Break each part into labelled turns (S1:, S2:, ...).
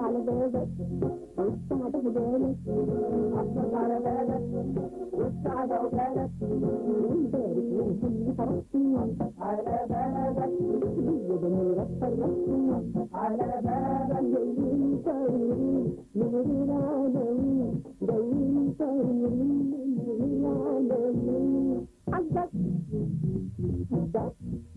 S1: على بابك والسعد هدالك حطك على بابك والسعد عقالك ونبارك ونهني فرحتي على بابك وجميلك فرحتي على بابك جايين طايرين من العالمين جايين طايرين من العالمين حبك حبك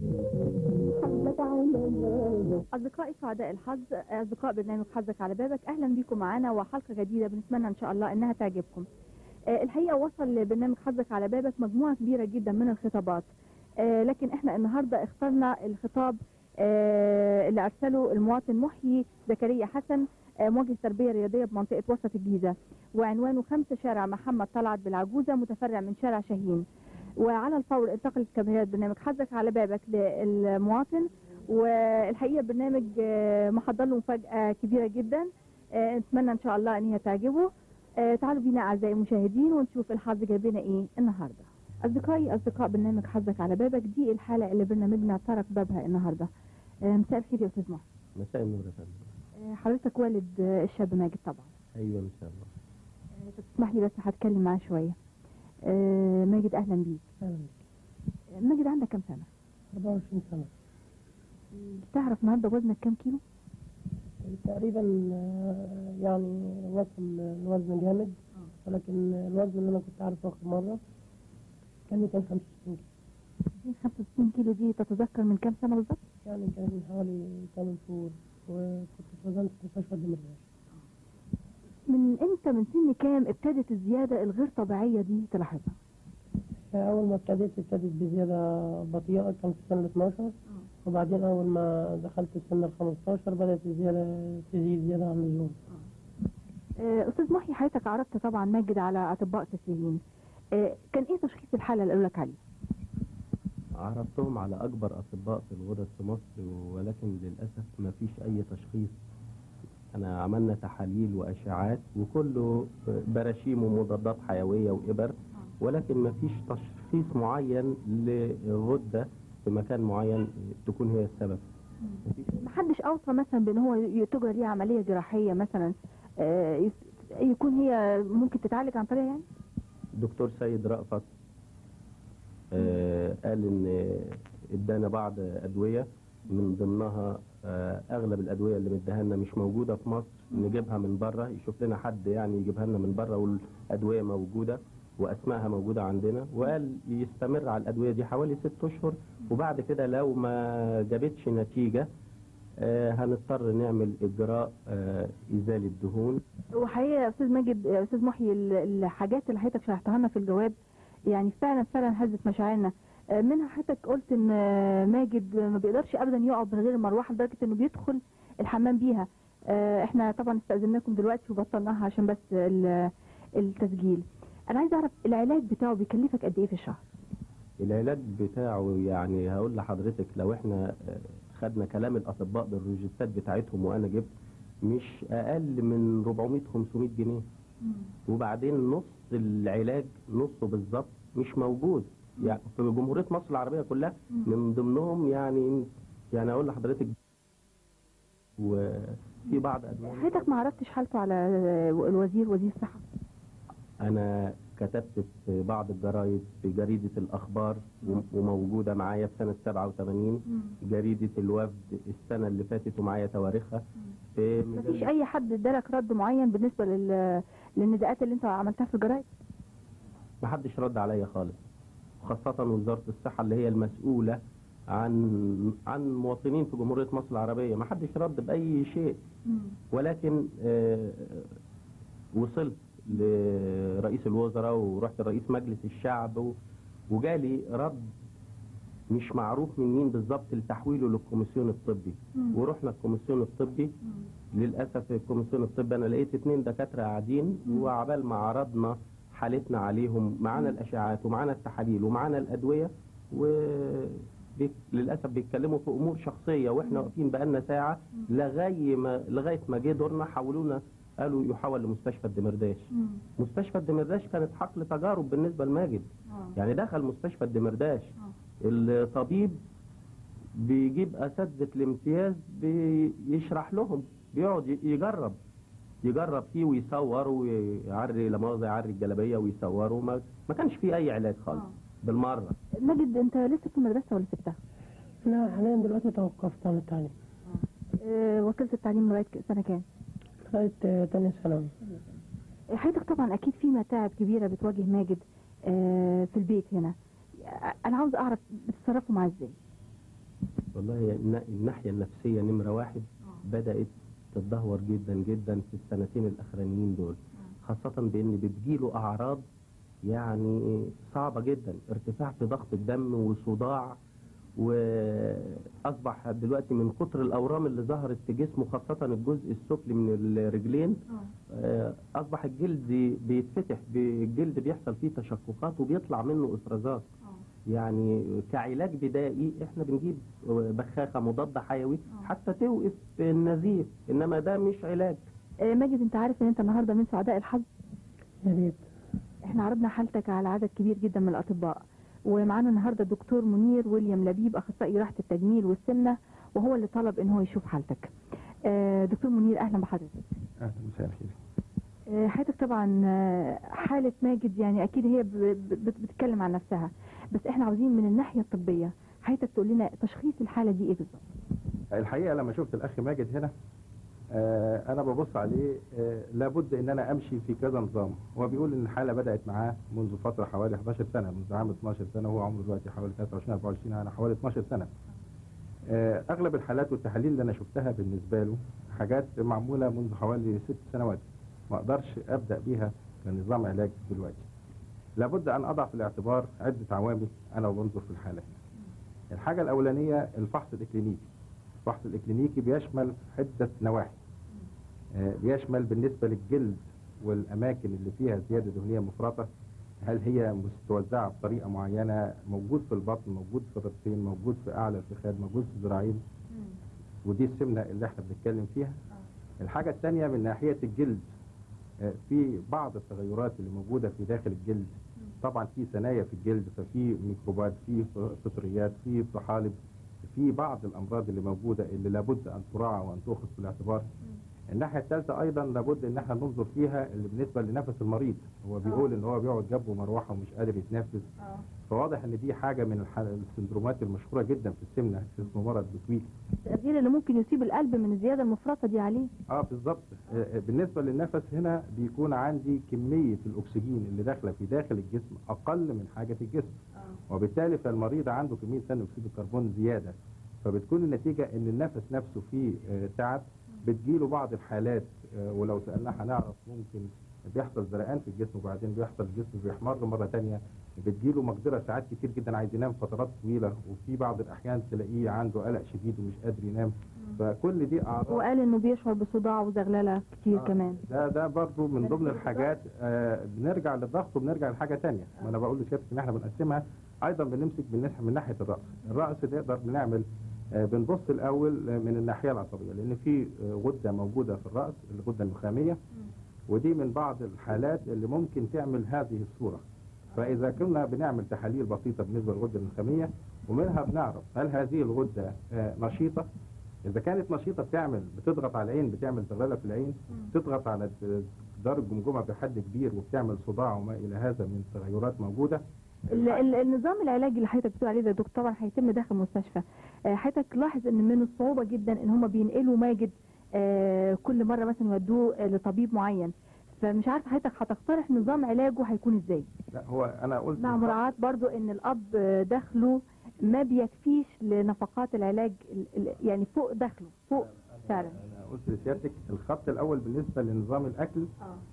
S1: حبك على بابك
S2: أصدقائي سعداء الحظ أصدقاء برنامج حظك على بابك أهلا بكم معانا وحلقة جديدة بنتمنى إن شاء الله إنها تعجبكم آه، الحقيقة وصل لبرنامج حظك على بابك مجموعة كبيرة جدا من الخطابات آه، لكن إحنا النهاردة اخترنا الخطاب آه، اللي أرسله المواطن محيي زكريا حسن آه، موجه تربية رياضية بمنطقة وسط الجيزة وعنوانه خمسة شارع محمد طلعت بالعجوزة متفرع من شارع شاهين وعلى الفور انتقلت كاميرات برنامج حظك على بابك للمواطن والحقيقه برنامج آه، محضر له مفاجاه كبيره جدا آه، نتمنى ان شاء الله ان هي تعجبه آه، تعالوا بينا اعزائي المشاهدين ونشوف الحظ جايب لنا ايه النهارده اصدقائي اصدقاء برنامج حظك على بابك دي الحلقه اللي برنامجنا ترك بابها النهارده آه، مساء الخير يا استاذ محمد
S3: مساء النور يا فندم
S2: آه، حضرتك والد آه، الشاب ماجد طبعا
S3: ايوه ان شاء الله
S2: آه، طب تسمح لي بس هتكلم معاه شويه آه، ماجد اهلا بيك
S4: أهلاً.
S2: آه، ماجد عندك كام سنه
S4: 24 سنة
S2: تعرف النهارده وزنك كام كيلو
S4: تقريبا آه، يعني وصل الوزن جامد ولكن الوزن اللي أنا كنت عارفه آخر مرة كان 265 كيلو
S2: دي 65 كيلو دي تتذكر من كام سنه بالظبط
S4: يعني كان من حوالي 8 شهور وكنت اتوزنت في مستشفى الدمرداش
S2: من امتى من سن كام ابتدت الزياده الغير طبيعيه دي تلاحظها
S4: أول ما ابتديت ابتدت بزيادة بطيئة كان في سن ال 12 وبعدين أول ما دخلت سن ال 15 بدأت الزيادة تزيد زيادة عن اللزوم
S2: آه، استاذ محي حضرتك عرضت طبعا ماجد على اطباء تسليمين آه، كان ايه تشخيص الحاله اللي قالوا لك عليه
S3: عرضتهم على اكبر اطباء في الغدد في مصر ولكن للاسف ما فيش اي تشخيص انا عملنا تحاليل واشعاعات وكله براشيم ومضادات حيويه وابر ولكن ما فيش تشخيص معين لغده في مكان معين تكون هي السبب مفيش
S2: محدش اوصى مثلا بان هو ي- تجرى ليه عمليه جراحيه مثلا آه، يس- يكون هي ممكن تتعالج عن طريقها يعني
S3: دكتور سيد رأفت آه قال ان ادانا بعض ادويه من ضمنها آه اغلب الادويه اللي مديها لنا مش موجوده في مصر نجيبها من بره يشوف لنا حد يعني يجيبها لنا من بره والادويه موجوده واسمائها موجوده عندنا وقال يستمر على الادويه دي حوالي ست اشهر وبعد كده لو ما جابتش نتيجه آه هنضطر نعمل اجراء آه ازاله دهون
S2: وحقيقه يا استاذ ماجد يا استاذ محي ال- الحاجات اللي حضرتك شرحتها لنا في الجواب يعني فعلا فعلا هزت مشاعرنا آه، منها حضرتك قلت ان آه، ماجد ما بيقدرش ابدا يقعد من غير المروحه لدرجه انه بيدخل الحمام بيها آه، احنا طبعا استاذناكم دلوقتي وبطلناها عشان بس ال- التسجيل انا عايز اعرف العلاج بتاعه بيكلفك قد ايه في الشهر
S3: العلاج بتاعه يعني هقول لحضرتك لو احنا آه، خدنا كلام الاطباء بالروجيتات بتاعتهم وانا جبت مش اقل من 400 500 جنيه وبعدين نص العلاج نصه بالظبط مش موجود يعني في جمهوريه مصر العربيه كلها من ضمنهم يعني يعني اقول لحضرتك وفي بعض ادويه
S2: حضرتك ما عرفتش حالته على آه، الوزير وزير الصحه
S3: انا كتبت في بعض الجرايد في جريدة الأخبار وم- وموجودة معايا في سنة 87 جريدة الوفد السنة اللي فاتت ومعايا تواريخها في
S2: مفيش اي حد ادالك رد معين بالنسبه لل... للنداءات اللي انت عملتها في الجرايد
S3: محدش رد عليا خالص خاصة وزارة الصحة اللي هي المسؤولة عن عن مواطنين في جمهورية مصر العربية محدش رد بأي شيء ولكن آه، وصلت لرئيس الوزراء ورحت لرئيس مجلس الشعب و- وجالي رد مش معروف من مين بالظبط لتحويله للكوميسيون الطبي ورحنا الكوميسيون الطبي للاسف الكوميسيون الطبي انا لقيت اتنين دكاتره قاعدين وعبال ما عرضنا حالتنا عليهم معانا الاشعاعات ومعانا التحاليل ومعانا الادويه وللاسف بيتكلموا في امور شخصيه واحنا واقفين بقالنا ساعه لغايه ما لغايه ما جه دورنا حولونا قالوا يحول لمستشفى الدمرداش مستشفى الدمرداش كانت حقل تجارب بالنسبه لماجد يعني دخل مستشفى الدمرداش الطبيب بيجيب اساتذه الامتياز بيشرح لهم بيقعد ي- يجرب يجرب فيه ويصور ويعري لا مؤاخذة يعري الجلابيه ويصوره ما, ما كانش فيه اي علاج خالص بالمره
S2: ماجد انت لسه في المدرسه ولا سبتها؟
S4: أنا حاليا دلوقتي توقفت عن التعليم
S2: آه، وكلت التعليم لغايه سنه كام؟
S4: لغاية آه، تانية ثانوي
S2: حضرتك طبعا اكيد في متاعب كبيره بتواجه ماجد آه، في البيت هنا انا عاوز اعرف بتتصرفوا معاه ازاي
S3: والله هي النا- الناحيه النفسيه نمره واحد بدات تتدهور جدا جدا في السنتين الاخرانيين دول خاصه بان بتجيله اعراض يعني صعبه جدا ارتفاع في ضغط الدم وصداع واصبح دلوقتي من كتر الاورام اللي ظهرت في جسمه خاصه الجزء السفلي من الرجلين آه، اصبح الجلد بيتفتح بي- الجلد بيحصل فيه تشققات وبيطلع منه افرازات يعني كعلاج بدائي احنا بنجيب بخاخه مضاد حيوي حتى توقف النزيف انما ده مش علاج
S2: آه، ماجد انت عارف ان انت النهارده من سعداء الحظ
S4: يا ريت
S2: احنا عرضنا حالتك على عدد كبير جدا من الاطباء ومعانا النهارده الدكتور منير ويليام لبيب اخصائي راحه التجميل والسمنه وهو اللي طلب ان هو يشوف حالتك آه، دكتور منير اهلا بحضرتك
S5: اهلا مساء الخير
S2: آه، حضرتك طبعا آه، حالة ماجد يعني أكيد هي ب- ب- بت- بتتكلم عن نفسها بس احنا عاوزين من الناحية الطبية حضرتك تقول لنا تشخيص الحالة دي ايه بالظبط؟
S5: الحقيقه لما شفت الاخ ماجد هنا آه انا ببص عليه آه لابد ان انا امشي في كذا نظام هو بيقول ان الحاله بدات معاه منذ فتره حوالي 11 سنه منذ عام 12 سنه وهو عمره دلوقتي حوالي 23 24 انا حوالي 12 سنه آه اغلب الحالات والتحاليل اللي انا شفتها بالنسبه له حاجات معموله منذ حوالي ست سنوات ما اقدرش ابدا بيها كنظام علاج دلوقتي لابد ان اضع في الاعتبار عده عوامل انا بنظر في الحاله هنا الحاجه الاولانيه الفحص الاكلينيكي الفحص الاكلينيكي بيشمل عده نواحي آه، بيشمل بالنسبه للجلد والاماكن اللي فيها زياده دهنيه مفرطه هل هي متوزعه بطريقه معينه موجود في البطن موجود في الرئتين موجود في اعلى الفخاد موجود في الذراعين ودي السمنه اللي احنا بنتكلم فيها الحاجه الثانيه من ناحيه الجلد آه، في بعض التغيرات اللي موجوده في داخل الجلد طبعا في ثنايا في الجلد ففي ميكروبات في فطريات في طحالب في بعض الامراض اللي موجوده اللي لابد ان تراعى وان تؤخذ في الاعتبار الناحيه الثالثه ايضا لابد ان احنا ننظر فيها اللي بالنسبه لنفس المريض هو بيقول ان هو بيقعد جنبه مروحه ومش قادر يتنفس فواضح ان دي حاجه من الح- السندرومات المشهوره جدا في السمنه اسمه مرض بكويك
S2: التغيير اللي ممكن يصيب القلب من الزيادة المفرطة دي عليه
S5: اه بالظبط آه، آه، بالنسبه للنفس هنا بيكون عندي كميه الاكسجين اللي داخله في داخل الجسم اقل من حاجه الجسم وبالتالي فالمريض عنده كميه ثاني اكسيد الكربون زياده فبتكون النتيجه ان النفس نفسه فيه آه، تعب بتجيله بعض الحالات آه، ولو سالناه هنعرف ممكن بيحصل زرقان في الجسم وبعدين بيحصل الجسم بيحمر مره ثانيه بتجيله مقدره ساعات كتير جدا عايز ينام فترات طويله وفي بعض الاحيان تلاقيه عنده قلق شديد ومش قادر ينام فكل دي اعراض
S2: وقال انه بيشعر بصداع وزغلله كتير
S5: آه.
S2: كمان
S5: ده ده برضه من ضمن الحاجات آه بنرجع للضغط وبنرجع لحاجه ثانيه ما انا بقول لسيادتك ان احنا بنقسمها ايضا بنمسك من ناحيه من ناحيه الراس الراس نقدر بنعمل آه بنبص الاول آه، من الناحيه العصبيه لان في آه، غده موجوده في الراس الغده النخاميه ودي من بعض الحالات اللي ممكن تعمل هذه الصوره فاذا كنا بنعمل تحاليل بسيطه بالنسبه للغده النخاميه ومنها بنعرف هل هذه الغده آه، نشيطه اذا كانت نشيطه بتعمل بتضغط على العين بتعمل زغلله في العين تضغط على جدار الجمجمه بحد كبير وبتعمل صداع وما الى هذا من تغيرات موجوده
S2: ال- ال- النظام العلاجي اللي حضرتك بتقول عليه ده يا دكتور طبعا هيتم داخل المستشفى آه، حضرتك لاحظ ان من الصعوبه جدا ان هم بينقلوا ماجد آه، كل مره مثلا يودوه آه، لطبيب معين فمش عارفه حضرتك هتقترح نظام علاجه هيكون ازاي
S5: لا هو انا قلت
S2: مع مراعاه برضو ان الاب آه، دخله ما بيكفيش لنفقات العلاج ال- ال- يعني فوق دخله فوق فعلا
S5: انا قلت لسيادتك الخط الاول بالنسبه لنظام الاكل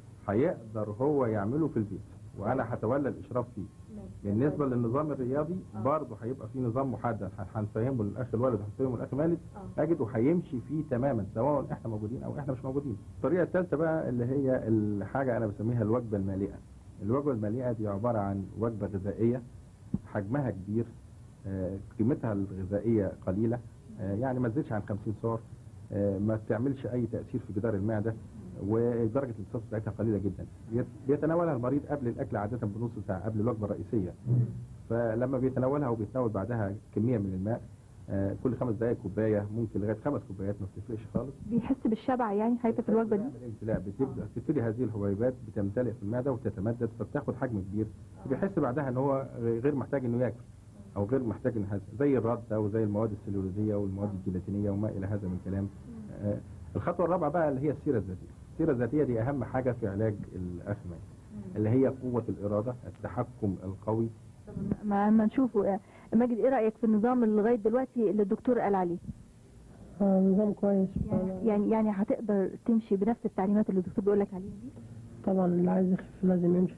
S5: هيقدر هو يعمله في البيت وانا هتولى الاشراف فيه بالنسبه للنظام الرياضي برضه هيبقى في نظام محدد ه- هنفهمه للاخ الوالد هنفهمه للاخ مالك اجد وهيمشي فيه تماما سواء احنا موجودين او احنا مش موجودين الطريقه الثالثه بقى اللي هي الحاجه انا بسميها الوجبه المالئه الوجبه المالئه دي عباره عن وجبه غذائيه حجمها كبير آه، قيمتها الغذائيه قليله آه، يعني ما تزيدش عن 50 سعر آه، ما تعملش اي تاثير في جدار المعده ودرجه الامتصاص بتاعتها قليله جدا بيت- بيتناولها المريض قبل الاكل عاده بنص ساعه قبل الوجبه الرئيسيه فلما بيتناولها وبيتناول بعدها كميه من الماء آه، كل خمس دقائق كوبايه ممكن لغايه خمس كوبايات ما بتفرقش خالص
S2: بيحس بالشبع يعني حضرتك في الوجبه دي
S5: بيعمل امتلاء بتبدا تبتدي هذه الحبيبات بتمتلئ في المعده وتتمدد فبتاخد حجم كبير وبيحس بعدها ان هو غير محتاج انه ياكل او غير محتاج ان هذا زي الرده وزي المواد السلولوزيه والمواد الجيلاتينيه وما الى هذا من الكلام آه، الخطوه الرابعه بقى اللي هي السيره الذاتيه السيره الذاتيه دي اهم حاجه في علاج الاثمان اللي هي قوه الاراده التحكم القوي
S2: ما ما نشوفه آه، ماجد ايه رايك في النظام اللي لغايه دلوقتي اللي الدكتور قال عليه
S4: آه، نظام كويس
S2: يعني يعني يعني هتقدر تمشي بنفس التعليمات اللي الدكتور بيقول لك عليها دي
S4: طبعا اللي عايز يخف لازم يمشي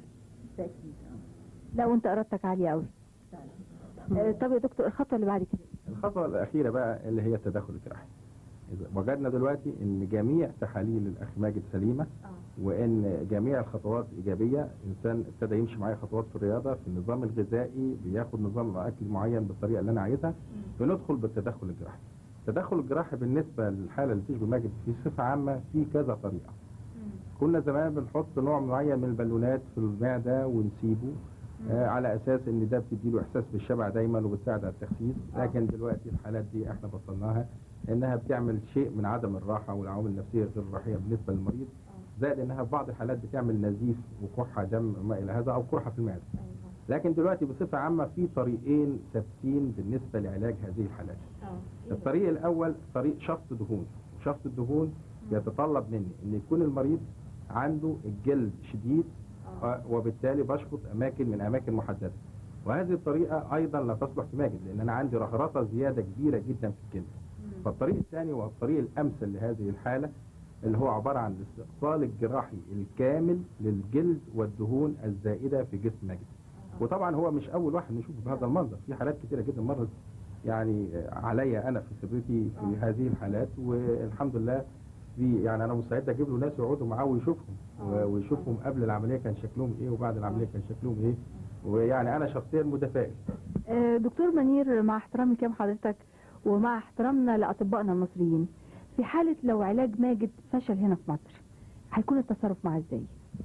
S2: لا وانت ارادتك عاليه قوي آه، طب يا دكتور الخطوه اللي بعد كده
S5: الخطوه الاخيره بقى اللي هي التدخل الجراحي إذا وجدنا دلوقتي ان جميع تحاليل الاخ ماجد سليمه وان جميع الخطوات ايجابيه انسان ابتدى يمشي معايا خطوات في الرياضه في النظام الغذائي بياخد نظام اكل معين بالطريقه اللي انا عايزها بندخل بالتدخل الجراحي التدخل الجراحي بالنسبه للحاله اللي تشبه ماجد في صفه عامه في كذا طريقه كنا زمان بنحط نوع معين من البالونات في المعده ونسيبه آه على اساس ان ده بتديله احساس بالشبع دايما وبتساعد على التخسيس لكن دلوقتي الحالات دي احنا بطلناها انها بتعمل شيء من عدم الراحه والعوامل النفسيه غير الراحيه بالنسبه للمريض زائد انها في بعض الحالات بتعمل نزيف وكحه دم وما الى هذا او قرحه في المعده لكن دلوقتي بصفه عامه في طريقين ثابتين بالنسبه لعلاج هذه الحالات الطريق الاول طريق شفط دهون شفط الدهون يتطلب مني ان يكون المريض عنده الجلد شديد آه، وبالتالي بشفط اماكن من اماكن محدده وهذه الطريقه ايضا لا تصلح في ماجد لان انا عندي رهرطه زياده كبيره جدا في الجلد فالطريق الثاني وهو الطريق الامثل لهذه الحاله اللي هو عباره عن الاستئصال الجراحي الكامل للجلد والدهون الزائده في جسم ماجد وطبعا هو مش اول واحد نشوفه بهذا المنظر في حالات كثيره جدا مرت يعني عليا انا في خبرتي في هذه الحالات والحمد لله في يعني انا مستعد اجيب له ناس يقعدوا معاه ويشوفهم و- ويشوفهم قبل العمليه كان شكلهم ايه وبعد العمليه كان شكلهم ايه ويعني انا شخصيا متفائل
S2: آه، دكتور منير مع احترامي كام حضرتك ومع احترامنا لاطبائنا المصريين في حاله لو علاج ماجد فشل هنا في مصر هيكون التصرف معاه ازاي؟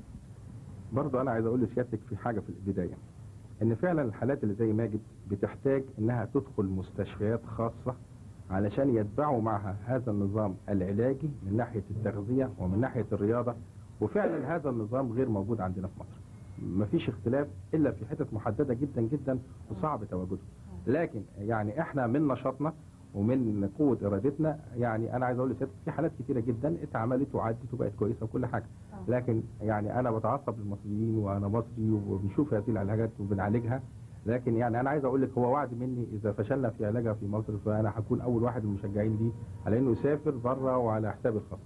S5: برضه انا عايز اقول لسيادتك في حاجه في البدايه ان فعلا الحالات اللي زي ماجد بتحتاج انها تدخل مستشفيات خاصه علشان يتبعوا معها هذا النظام العلاجي من ناحيه التغذيه ومن ناحيه الرياضه وفعلا هذا النظام غير موجود عندنا في مصر مفيش اختلاف الا في حتت محدده جدا جدا وصعب تواجده لكن يعني احنا من نشاطنا ومن قوه ارادتنا يعني انا عايز اقول لسيادتك في حالات كتيره جدا اتعملت وعدت وبقت كويسه وكل حاجه لكن يعني انا بتعصب للمصريين وانا مصري وبنشوف هذه العلاجات وبنعالجها لكن يعني انا عايز اقول لك هو وعد مني اذا فشلنا في علاجها في مصر فانا هكون اول واحد من المشجعين دي على انه يسافر بره وعلى حسابي الخاص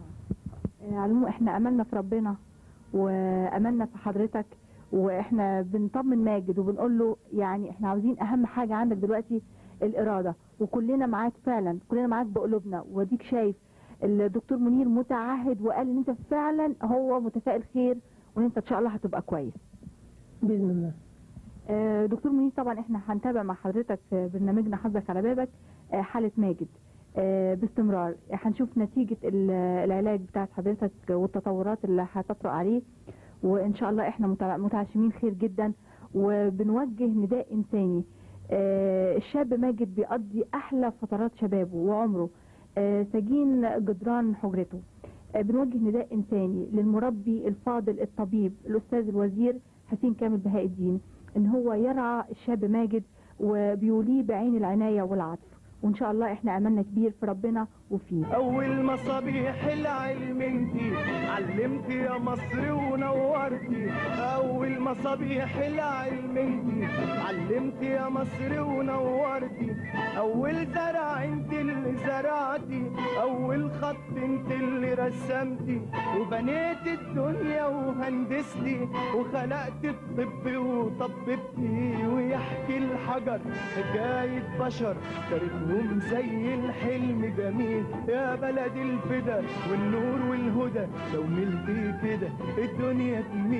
S2: آه، على العموم احنا املنا في ربنا واملنا في حضرتك واحنا بنطمن ماجد وبنقول له يعني احنا عاوزين اهم حاجه عندك دلوقتي الاراده وكلنا معاك فعلا كلنا معاك بقلوبنا واديك شايف الدكتور منير متعهد وقال ان انت فعلا هو متفائل خير وان انت ان شاء الله هتبقى كويس
S4: باذن الله
S2: آه، دكتور منير طبعا احنا هنتابع مع حضرتك في برنامجنا حظك على بابك آه، حالة ماجد آه، باستمرار هنشوف نتيجة ال- العلاج بتاعت حضرتك والتطورات اللي هتطرق عليه وان شاء الله احنا متع- متعشمين خير جدا وبنوجه نداء انساني آه، الشاب ماجد بيقضي احلى فترات شبابه وعمره آه، سجين جدران حجرته آه، بنوجه نداء انساني للمربي الفاضل الطبيب الاستاذ الوزير حسين كامل بهاء الدين ان هو يرعى الشاب ماجد وبيوليه بعين العنايه والعطف وان شاء الله احنا املنا كبير في ربنا وفيه
S6: أول مصابيح العلم انتي علمتي يا مصر ونورتي أول مصابيح العلم انتي علمتي يا مصر ونورتي أول زرع انت اللي زرعتي أول خط انت اللي رسمتي وبنيت الدنيا وهندستي وخلقت الطب وطببتي ويحكي الحجر حكاية بشر تاريخهم زي الحلم جميل يا بلد الفدا والنور والهدى لو نلتي كده الدنيا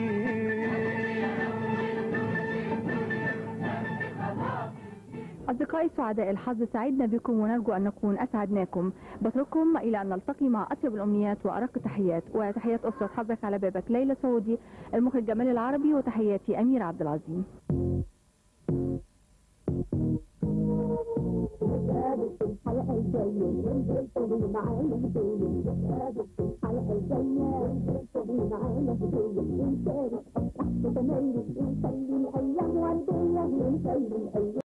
S6: تميل
S2: أصدقائي سعداء الحظ سعدنا بكم ونرجو أن نكون أسعدناكم بترككم إلى أن نلتقي مع أطيب الأمنيات وأرق التحيات وتحيات أسرة حظك على بابك ليلى سعودي المخرج جمال العربي وتحياتي أمير عبد العظيم
S1: يا الحلقة الجاية انتوا معانا هدية نتقابل في الحلقة الجاية انتوا معانا هدية ونشارك تحت تميز ونخلي الأيام وردية ونخلي الأيام